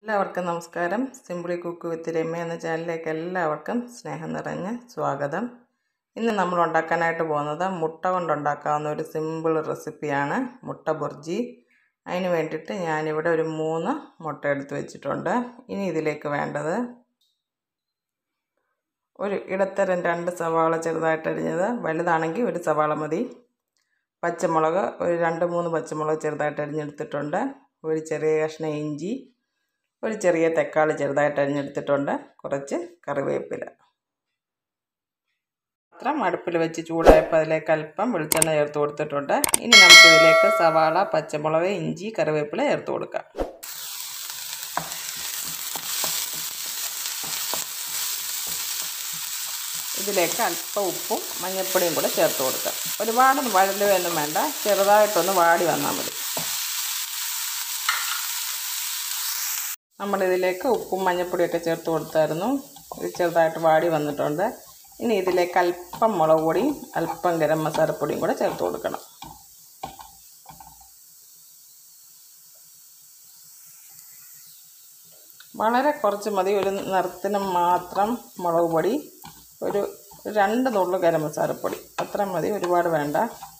എല്ലാവർക്കും നമസ്കാരം simply cook with Ramya എന്ന ചാനലിലേക്ക് എല്ലാവർക്കും സ്നേഹം നിറഞ്ഞ സ്വാഗതം ഇന്ന് നമ്മൾ ഉണ്ടാക്കാനായിട്ട് പോകുന്നത് മുട്ട കൊണ്ടുണ്ടാക്കാവുന്ന ഒരു സിമ്പിൾ റെസിപ്പിയാണ് മുട്ട ബുർജി അതിന് വേണ്ടിയിട്ട് ഞാനിവിടെ ഒരു മൂന്ന് മുട്ട എടുത്ത് വെച്ചിട്ടുണ്ട് ഇനി ഇതിലേക്ക് വേണ്ടത് ഒരു ഇടത്തരം രണ്ട് സവാള ചെറുതായിട്ട് അരിഞ്ഞത് വലുതാണെങ്കിൽ ഒരു സവാള മതി പച്ചമുളക് ഒരു രണ്ട് മൂന്ന് പച്ചമുളക് ചെറുതായിട്ട് അരിഞ്ഞെടുത്തിട്ടുണ്ട് ഒരു ചെറിയ കഷ്ണം ഇഞ്ചി ഒരു ചെറിയ തക്കാളി ചെറുതായിട്ട് അരിഞ്ഞെടുത്തിട്ടുണ്ട് കുറച്ച് കറിവേപ്പില പാത്രം അടുപ്പിൽ വെച്ച് ചൂടായപ്പോൾ അതിലേക്ക് അല്പം വെളിച്ചെണ്ണ ചേർത്ത് കൊടുത്തിട്ടുണ്ട് ഇനി നമുക്കിതിലേക്ക് സവാള പച്ചമുളക് ഇഞ്ചി കറിവേപ്പില ചേർത്ത് കൊടുക്കാം ഇതിലേക്ക് അല്പം ഉപ്പും മഞ്ഞൾപ്പൊടിയും കൂടെ ചേർത്ത് കൊടുക്കാം ഒരുപാട് വഴലുകയൊന്നും വേണ്ട ചെറുതായിട്ടൊന്ന് വാടി വന്നാൽ മതി നമ്മളിതിലേക്ക് ഉപ്പും മഞ്ഞൾപ്പൊടിയൊക്കെ ചേർത്ത് കൊടുത്തായിരുന്നു ഇത് ചെറുതായിട്ട് വാടി വന്നിട്ടുണ്ട് ഇനി ഇതിലേക്ക് അല്പം മുളക് പൊടിയും അല്പം ഗരം മസാലപ്പൊടിയും കൂടെ ചേർത്ത് കൊടുക്കണം വളരെ കുറച്ച് മതി ഒരു നിറത്തിന് മാത്രം മുളക് പൊടി ഒരു രണ്ട് നുള്ളു ഗരം മസാലപ്പൊടി അത്ര മതി ഒരുപാട് വേണ്ട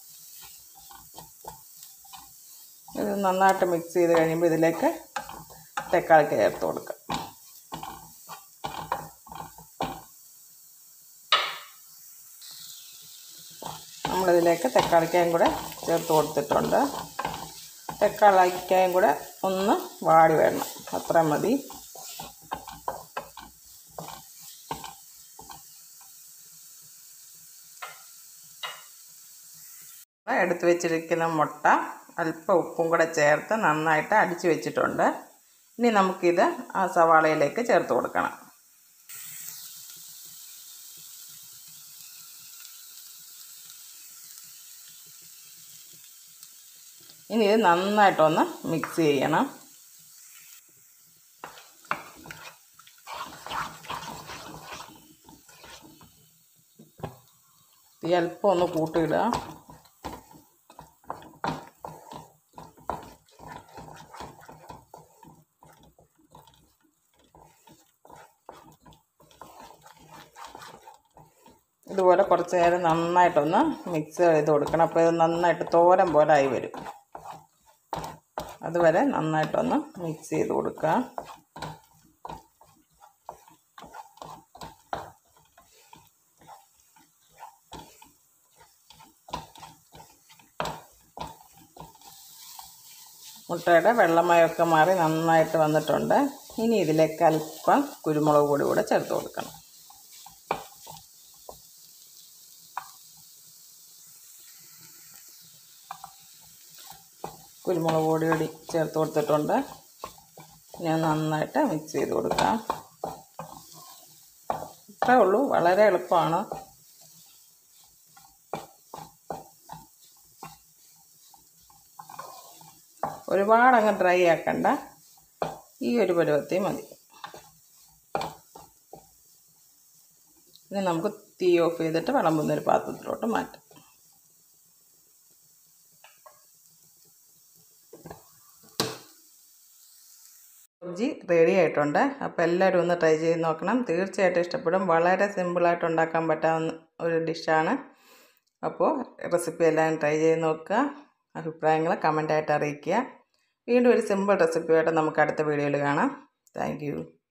ഇത് നന്നായിട്ട് മിക്സ് ചെയ്ത് കഴിയുമ്പോൾ ഇതിലേക്ക് തക്കാളിക്ക് ചേർത്ത് കൊടുക്കുക നമ്മളിതിലേക്ക് തക്കാളിക്കായും കൂടെ ചേർത്ത് കൊടുത്തിട്ടുണ്ട് തക്കാളിക്കായും കൂടെ ഒന്ന് വാടി വേണം അത്ര മതി എടുത്ത് വെച്ചിരിക്കുന്ന മുട്ട അല്പം ഉപ്പും കൂടെ ചേർത്ത് നന്നായിട്ട് അടിച്ചു വെച്ചിട്ടുണ്ട് ഇനി നമുക്കിത് ആ സവാളയിലേക്ക് ചേർത്ത് കൊടുക്കണം ഇനി ഇത് നന്നായിട്ടൊന്ന് മിക്സ് ചെയ്യണം തീ അല്പം ഒന്ന് കൂട്ടിയിടുക ഇതുപോലെ കുറച്ച് നേരം നന്നായിട്ടൊന്ന് മിക്സ് ചെയ്ത് കൊടുക്കണം അപ്പോൾ ഇത് നന്നായിട്ട് തോരൻ പോലെ ആയി വരും അതുവരെ നന്നായിട്ടൊന്ന് മിക്സ് ചെയ്ത് കൊടുക്കുക മുട്ടയുടെ വെള്ളമയമൊക്കെ മാറി നന്നായിട്ട് വന്നിട്ടുണ്ട് ഇനി ഇതിലേക്ക് അല്പം കുരുമുളക് പൊടി കൂടെ ചേർത്ത് കൊടുക്കണം കുരുമുളക് പൊടി കൂടി ചേർത്ത് കൊടുത്തിട്ടുണ്ട് ഞാൻ നന്നായിട്ട് മിക്സ് ചെയ്ത് കൊടുക്കാം ഇത്രേ ഉള്ളൂ വളരെ എളുപ്പമാണ് ഒരുപാട് അങ്ങ് ഡ്രൈ ആക്കണ്ട ഈ ഒരു പരുവത്തിൽ മതി ഇനി നമുക്ക് തീ ഓഫ് ചെയ്തിട്ട് വിളമ്പുന്നൊരു പാത്രത്തിലോട്ട് മാറ്റാം സബ്ജി റെഡി ആയിട്ടുണ്ട് അപ്പോൾ എല്ലാവരും ഒന്ന് ട്രൈ ചെയ്ത് നോക്കണം തീർച്ചയായിട്ടും ഇഷ്ടപ്പെടും വളരെ സിമ്പിളായിട്ട് ഉണ്ടാക്കാൻ പറ്റാവുന്ന ഒരു ഡിഷാണ് അപ്പോൾ റെസിപ്പി എല്ലാം ട്രൈ ചെയ്ത് നോക്കുക അഭിപ്രായങ്ങൾ കമൻ്റായിട്ട് അറിയിക്കുക വീണ്ടും ഒരു സിമ്പിൾ റെസിപ്പിയായിട്ട് നമുക്ക് അടുത്ത വീഡിയോയിൽ കാണാം താങ്ക്